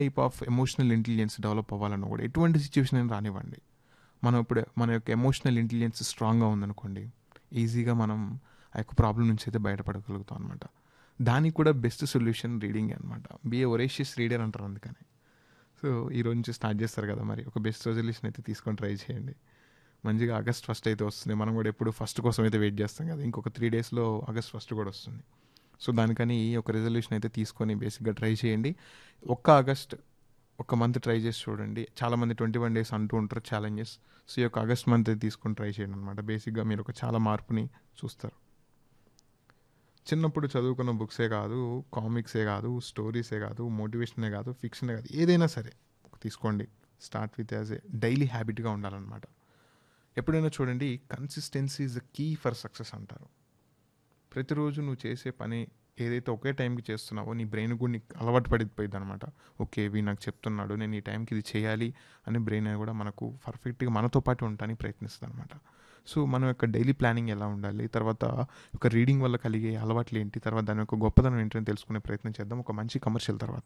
type of emotional intelligence develop అవ్వాలన్నా కూడా ఎటువంటి సిచ్యువేషన్ అయినా రానివ్వండి మనం ఇప్పుడు మన యొక్క ఎమోషనల్ ఇంటెలిజెన్స్ స్ట్రాంగ్గా ఉందనుకోండి ఈజీగా మనం ఆ యొక్క ప్రాబ్లం నుంచి అయితే బయటపడగలుగుతాం అనమాట దానికి కూడా బెస్ట్ సొల్యూషన్ రీడింగ్ అనమాట బిఏ ఒరేషియస్ రీడర్ అంటారు అందుకని సో ఈ రోజు నుంచి స్టార్ట్ చేస్తారు కదా మరి ఒక బెస్ట్ రెజల్యూషన్ అయితే తీసుకొని ట్రై చేయండి మంచిగా ఆగస్ట్ ఫస్ట్ అయితే వస్తుంది మనం కూడా ఎప్పుడు ఫస్ట్ కోసం అయితే వెయిట్ చేస్తాం కదా ఇంకొక త్రీ డేస్లో ఆగస్ట్ ఫస్ట్ కూడా వస్తుంది సో దానికని ఒక రెజల్యూషన్ అయితే తీసుకొని బేసిక్గా ట్రై చేయండి ఒక్క ఆగస్ట్ ఒక మంత్ ట్రై చేసి చూడండి చాలామంది ట్వంటీ వన్ డేస్ అంటూ ఉంటారు ఛాలెంజెస్ సో ఈ యొక్క ఆగస్ట్ మంత్ అయితే తీసుకొని ట్రై చేయండి అనమాట బేసిక్గా మీరు ఒక చాలా మార్పుని చూస్తారు చిన్నప్పుడు చదువుకున్న బుక్సే కాదు కామిక్సే కాదు స్టోరీసే కాదు మోటివేషనే కాదు ఫిక్షనే కాదు ఏదైనా సరే తీసుకోండి start with as a daily హ్యాబిట్గా ఉండాలన్నమాట ఎప్పుడైనా చూడండి consistency is the key for success అంటారు ప్రతిరోజు నువ్వు చేసే పని ఏదైతే ఒకే టైంకి చేస్తున్నావో నీ బ్రెయిన్ కూడా నీకు అలవాటు పడిపోయింది అనమాట ఓకే ఇవి నాకు చెప్తున్నాడు నేను ఈ టైంకి ఇది చేయాలి అని బ్రెయిన్ అనేది కూడా మనకు పర్ఫెక్ట్గా మనతో పాటు ఉండటానికి ప్రయత్నిస్తుంది అనమాట సో మనం యొక్క డైలీ ప్లానింగ్ ఎలా ఉండాలి తర్వాత ఒక రీడింగ్ వల్ల కలిగే అలవాట్లు ఏంటి తర్వాత దాని యొక్క గొప్పదనం ఏంటని తెలుసుకునే ప్రయత్నం చేద్దాం ఒక మంచి కమర్షియల్ తర్వాత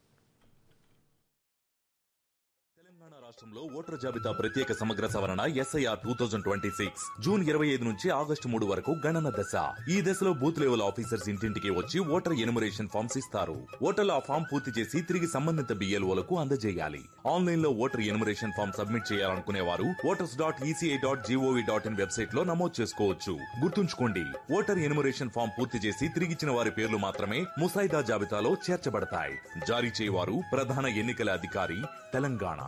తెలంగాణ రాష్ట్రంలో ఓటర్ జాబితా ప్రత్యేక సమగ్ర సవరణ SIR two thousand twenty six June ఇరవై ఐదు నుంచి ఆగస్టు మూడు వరకు గణన దశ ఈ దశలో బూత్ లెవెల్ ఆఫీసర్స్ ఇంటింటికి వచ్చి ఓటర్ ఎనుమరేషన్ ఫామ్స్ ఇస్తారు ఓటర్లు ఆ ఫామ్ పూర్తి చేసి తిరిగి సంబంధిత బిఎల్ఓలకు అందజేయాలి ఆన్లైన్ లో ఓటర్ ఎనుమరేషన్ ఫామ్ సబ్మిట్ చేయాలనుకునే వారు voters dot ECI dot GOV dot in website లో నమోదు చేసుకోవచ్చు గుర్తుంచుకోండి ఓటర్ ఎనుమరేషన్ ఫామ్ పూర్తి చేసి తిరిగిచ్చిన వారి పేర్లు మాత్రమే ముసాయిదా జాబితాలో చేర్చబడతాయి జారీ చేయవారు ప్రధాన ఎన్నికల అధికారి తెలంగాణ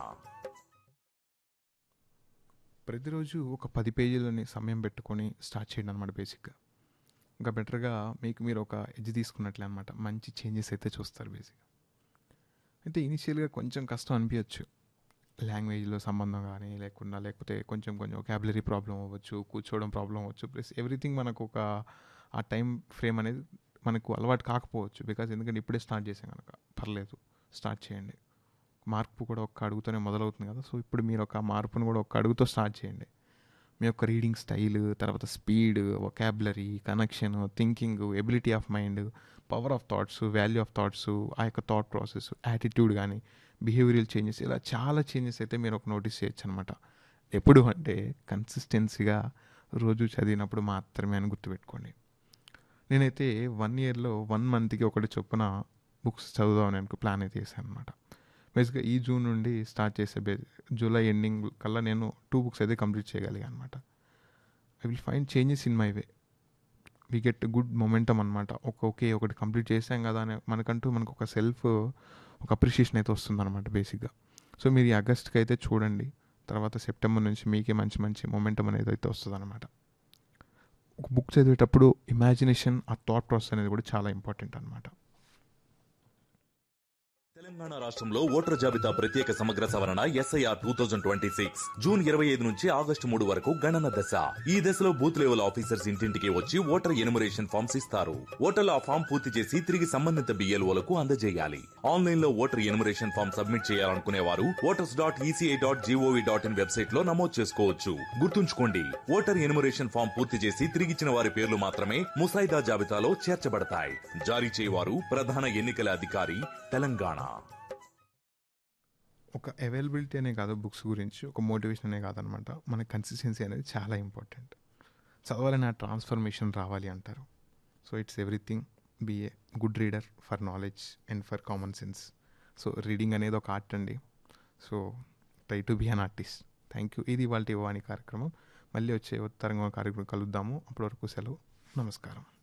ప్రతిరోజు ఒక పది పేజీలని సమయం పెట్టుకొని స్టార్ట్ చేయండి అనమాట బేసిక్గా ఇంకా బెటర్గా మీకు మీరు ఒక ఎడ్జ్ తీసుకున్నట్లే అనమాట మంచి చేంజెస్ అయితే చూస్తారు బేసిక్గా అయితే ఇనిషియల్గా కొంచెం కష్టం అనిపించచ్చు లాంగ్వేజ్లో సంబంధం కానీ లేకుండా లేకపోతే కొంచెం కొంచెం ఒకాబులరీ ప్రాబ్లం అవ్వచ్చు కూర్చోవడం ప్రాబ్లం అవ్వచ్చు ప్లస్ ఎవ్రీథింగ్ మనకు ఒక ఆ టైం ఫ్రేమ్ అనేది మనకు అలవాటు కాకపోవచ్చు బికాజ్ ఎందుకంటే ఇప్పుడే స్టార్ట్ చేసాం కనుక పర్లేదు స్టార్ట్ చేయండి మార్పు కూడా ఒక్క అడుగుతోనే మొదలవుతుంది కదా సో ఇప్పుడు మీరు ఒక మార్పును కూడా ఒక్క అడుగుతో స్టార్ట్ చేయండి మీ యొక్క రీడింగ్ స్టైల్ తర్వాత speed vocabulary connection thinking ability of mind power of thoughts value of thoughts ఆ యొక్క థాట్ ప్రాసెస్ యాటిట్యూడ్ కానీ బిహేవియరల్ చేంజెస్ ఇలా చాలా చేంజెస్ అయితే మీరు ఒక నోటీస్ చేయొచ్చు అనమాట ఎప్పుడు అంటే కన్సిస్టెన్సీగా రోజు చదివినప్పుడు మాత్రమే అని గుర్తుపెట్టుకోండి నేనైతే వన్ ఇయర్లో వన్ మంత్కి ఒకటి చొప్పున బుక్స్ చదువుదామని అనుకో ప్లాన్ అయితే చేశాను అనమాట బేసిక్గా ఈ జూన్ నుండి స్టార్ట్ చేసే బే జూలై ఎండింగ్ కల్లా నేను టూ బుక్స్ అయితే కంప్లీట్ చేయగలిగాను అనమాట I will find changes in my way we get good momentum అనమాట ఒక ఓకే ఒకటి కంప్లీట్ చేసాం కదా అని మనకంటూ మనకు ఒక సెల్ఫ్ ఒక అప్రిషియేషన్ అయితే వస్తుందన్నమాట బేసిక్గా సో మీరు ఈ ఆగస్ట్కి అయితే చూడండి తర్వాత సెప్టెంబర్ నుంచి మీకే మంచి మంచి మొమెంటం అనేది అయితే వస్తుంది అనమాట ఒక బుక్ చదివేటప్పుడు ఇమాజినేషన్ ఆ థాట్ ప్రాసెస్ అనేది కూడా చాలా ఇంపార్టెంట్ అనమాట తెలంగాణ రాష్ట్రంలో ఓటర్ జాబితా ప్రత్యేక సమగ్ర సవరణ SIR two thousand twenty six June ఇరవై ఐదు నుంచి ఆగస్టు మూడు వరకు గణన దశ ఈ దశలో బూత్ లెవెల్ ఆఫీసర్స్ ఇంటింటికి వచ్చి ఓటర్ ఎనుమరేషన్ ఫామ్స్ ఇస్తారు ఓటర్లు ఆ ఫామ్ పూర్తి చేసి తిరిగి సంబంధిత బిఎల్ఓలకు అందజేయాలి ఆన్లైన్ లో ఓటర్ ఎనుమరేషన్ ఫామ్ సబ్మిట్ చేయాలనుకునే వారు voters dot ECI dot GOV dot in website లో నమోదు చేసుకోవచ్చు గుర్తుంచుకోండి ఓటర్ ఎనుమరేషన్ ఫామ్ పూర్తి చేసి తిరిగిచ్చిన వారి పేర్లు మాత్రమే ముసాయిదా జాబితాలో చేర్చబడతాయి జారీ చేయవారు ప్రధాన ఎన్నికల అధికారి తెలంగాణ ఒక అవైలబిలిటీ అనే కాదు బుక్స్ గురించి ఒక మోటివేషన్ అనే కాదనమాట మన కన్సిస్టెన్సీ అనేది చాలా ఇంపార్టెంట్ చదవాలని ఆ ట్రాన్స్ఫర్మేషన్ రావాలి అంటారు so it's everything be a good reader for knowledge and for common sense so reading అనేది ఒక ఆర్ట్ అండి so try to be an artist thank you ఇది వాళ్ళ వాణి కార్యక్రమం మళ్ళీ వచ్చే తరంగం కార్యక్రమం కలుద్దాము అప్పటి వరకు సెలవు నమస్కారం